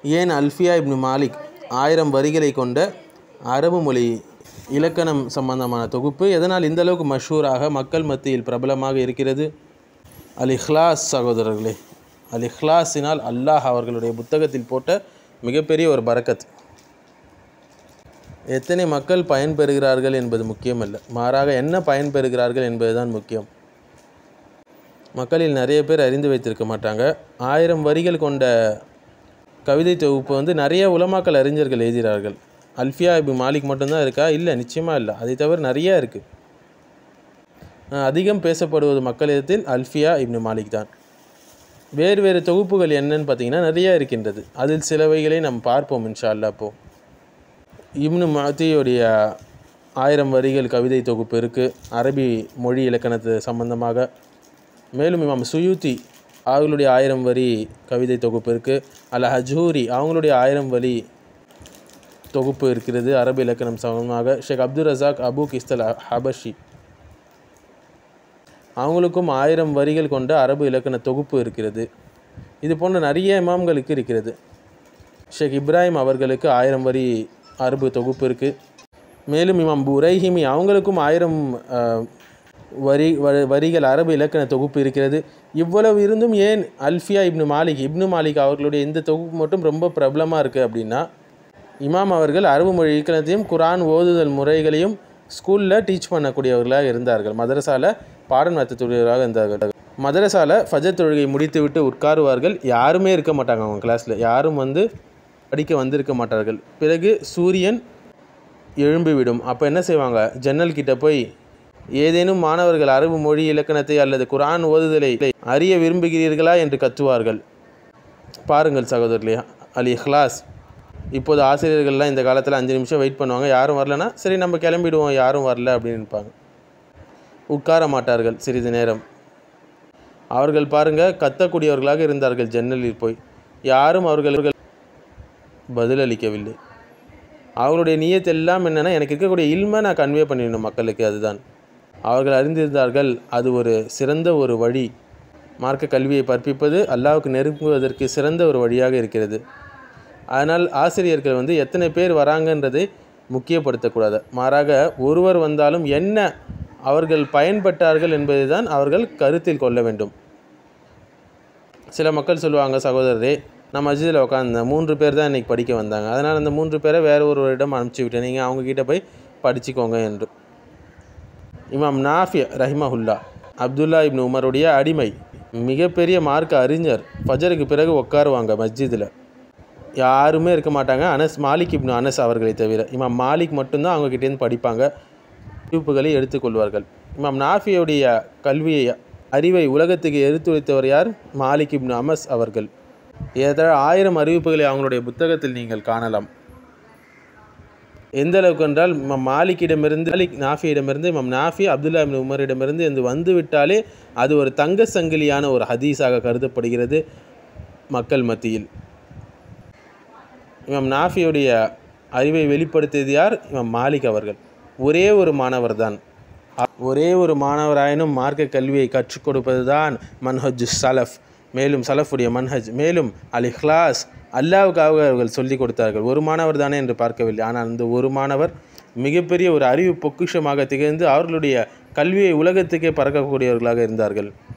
ஏன் அல்ஃபியா இப்னு மாலிக் ஆயிரம் வரிகளை கொண்ட அரபு மொழி இலக்கணம் சம்பந்தமான தொகுப்பு எதனால் இந்த அளவுக்கு மஷூராக மக்கள் மத்தியில் பிரபலமாக இருக்கிறது அல் இஹ்லாஸ் சகோதரர்களே அல் இஹ்லாஸினால் அல்லாஹ் அவர்களுடைய புத்தகத்தில் போட்ட மிகப்பெரிய ஒரு பரக்கத் எத்தனை மக்கள் பயன்பெறுகிறார்கள் என்பது முக்கியமல்ல மாறாக என்ன பயன்பெறுகிறார்கள் என்பதுதான் முக்கியம் மக்களில் நிறைய பேர் அறிந்து வைத்திருக்க மாட்டாங்க ஆயிரம் வரிகள் கொண்ட கவிதை தொகுப்பு வந்து நிறைய உலமாக்கல் அறிஞர்கள் எழுதுகிறார்கள் அல்ஃபியா இபி மாலிக் மட்டும்தான் இருக்கா இல்லை நிச்சயமாக இல்லை அதை தவிர நிறைய இருக்குது அதிகம் பேசப்படுவது மக்களிடத்தில் அல்ஃபியா இப்னு மாலிக் தான் வேறு வேறு தொகுப்புகள் என்னன்னு பார்த்தீங்கன்னா நிறைய இருக்கின்றது அதில் சிலவைகளை நாம் பார்ப்போம் இன்ஷா அல்லா அப்போ இப்னு மாத்தியுடைய ஆயிரம் வரிகள் கவிதை தொகுப்பு இருக்குது அரபி மொழி இலக்கணத்து சம்பந்தமாக மேலும் இமாம் சுயூத்தி அவங்களுடைய ஆயிரம் வரி கவிதை தொகுப்பு இருக்குது அல் ஹஜூரி அவங்களுடைய ஆயிரம் வரி தொகுப்பு இருக்கிறது அரபு இலக்கணம் சம்பந்தமாக ஷேக் அப்துல் ரசாக் அபு கிஸ்தல் ஹபஷி அவங்களுக்கும் ஆயிரம் வரிகள் கொண்ட அரபு இலக்கண தொகுப்பு இருக்கிறது இது போன்ற நிறைய இமாம்களுக்கு இருக்கிறது ஷேக் இப்ராஹிம் அவர்களுக்கு ஆயிரம் வரி அரபு தொகுப்பு இருக்குது மேலும் இமாம் புரைஹிமி அவங்களுக்கும் ஆயிரம் அஹ், வரி வ- வரிகள் அரபு இலக்கண தொகுப்பு இருக்கிறது இவ்வளவு இருந்தும் ஏன் அல்ஃபியா இப்னு மாலிக் இப்னு மாலிக் அவர்களுடைய இந்த தொகுப்பு மட்டும் ரொம்ப பிரபலமாக இருக்குது அப்படின்னா இமாம் அவர்கள் அரபு மொழி இலக்கணத்தையும் குரான் ஓதுதல் முறைகளையும் ஸ்கூலில் டீச் பண்ணக்கூடியவர்களாக இருந்தார்கள் மதரசால பாடம் நடத்தக்கூடியவர்களாக இருந்தார்கள் மதரசால ஃபஜர் தொழுகை முடித்துவிட்டு உட்காருவார்கள் யாருமே இருக்க மாட்டாங்க அவங்க கிளாஸில் யாரும் வந்து படிக்க வந்திருக்க மாட்டார்கள் பிறகு சூரியன் எழும்பிவிடும் அப்போ என்ன செய்வாங்க ஜன்னல் கிட்ட போய் ஏதேனும் மாணவர்கள் அரபு மொழி இலக்கணத்தை அல்லது குரான் ஓதுதலை அறிய விரும்புகிறீர்களா என்று கத்துவார்கள் பாருங்கள் சகோதரர்களே அல் இஹ்லாஸ் இப்போது ஆசிரியர்கள்லாம் இந்த காலத்தில் அஞ்சு நிமிஷம் வெயிட் பண்ணுவாங்க யாரும் வரலனா சரி நம்ம கிளம்பிடுவோம் யாரும் வரல அப்படின்னு நினைப்பாங்க உட்கார மாட்டார்கள் சிறிது நேரம் அவர்கள் பாருங்க கத்தக்கூடியவர்களாக இருந்தார்கள் ஜன்னலில் போய் யாரும் அவர்கள் பதிலளிக்கவில்லை அவர்களுடைய நியத் எல்லாம் என்னென்னா எனக்கு இருக்கக்கூடிய இல்மை நான் கன்வே பண்ணிடணும் மக்களுக்கு அதுதான் அவர்கள் அறிந்திருந்தார்கள் அது ஒரு சிறந்த ஒரு வழி மார்க்க கல்வியை கற்பிப்பது அல்லாஹ்வுக்கு நெருங்குவதற்கு சிறந்த ஒரு வழியாக இருக்கிறது அதனால் ஆசிரியர்கள் வந்து எத்தனை பேர் வராங்கன்றதை முக்கியப்படுத்தக்கூடாது மாறாக ஒருவர் வந்தாலும் என்ன அவர்கள் பயன்பட்டார்கள் என்பதை தான் அவர்கள் கருத்தில் கொள்ள வேண்டும் சில மக்கள் சொல்லுவாங்க சகோதரரே நான் மஸ்ஜிதில் உட்காந்தேன் மூன்று பேர் தான் இன்றைக்கி படிக்க வந்தாங்க அதனால் அந்த மூன்று பேரை வேறு ஒருவரிடம் அனுப்பிச்சி விட்டேன் நீங்கள் அவங்கக்கிட்ட போய் படிச்சுக்கோங்க என்று இமாம் நாஃபி ரஹிமஹுல்லா அப்துல்லா இப்னு உமருடைய அடிமை மிகப்பெரிய மார்க்க அறிஞர் ஃபஜருக்கு பிறகு உட்காருவாங்க மஸ்ஜிதில் யாருமே இருக்க மாட்டாங்க அனஸ் மாலிக் இப்னு அனஸ் அவர்களை தவிர இமாம் மாலிக் மட்டும்தான் அவங்கக்கிட்டேருந்து படிப்பாங்க குறிப்புகளை எடுத்துக்கொள்வார்கள் இமாம் நாஃபியுடைய கல்வியை அறிவை உலகத்துக்கு எடுத்துரைத்தவர் யார் மாலிக் இப்னு அமஸ் அவர்கள் ஏதாவது ஆயிரம் அறிவிப்புகளை அவங்களுடைய புத்தகத்தில் நீங்கள் காணலாம் எந்த அளவுக்கு என்றால் இமாம் மாலிக்கிடமிருந்து மாலிக் நாஃபியிடமிருந்து இமாம் நாஃபி அப்துல்லா இப்னு உமரிடமிருந்து இது வந்து விட்டாலே அது ஒரு தங்க சங்கிலியான ஒரு ஹதீஸாக கருதப்படுகிறது மக்கள் மத்தியில் இமாம் நாஃபியுடைய அறிவை வெளிப்படுத்தியது யார் இமாம் மாலிக் அவர்கள் ஒரே ஒரு மாணவர் தான் ஒரே ஒரு மாணவராயினும் மார்க்க கல்வியை கற்றுக் கொடுப்பது தான் மன்ஹஜ் சலஃப் மேலும் சலஃபுடைய மன்ஹஜ் மேலும் அல் இஹ்லாஸ் அல்லாவுக்காக அவர்கள் சொல்லிக் கொடுத்தார்கள் ஒரு மாணவர் தானே என்று பார்க்கவில்லை ஆனால் அந்த ஒரு மாணவர் மிகப்பெரிய ஒரு அறிவு பொக்கிஷமாக திகழ்ந்து அவர்களுடைய கல்வியை உலகத்துக்கே பறக்கக்கூடியவர்களாக இருந்தார்கள்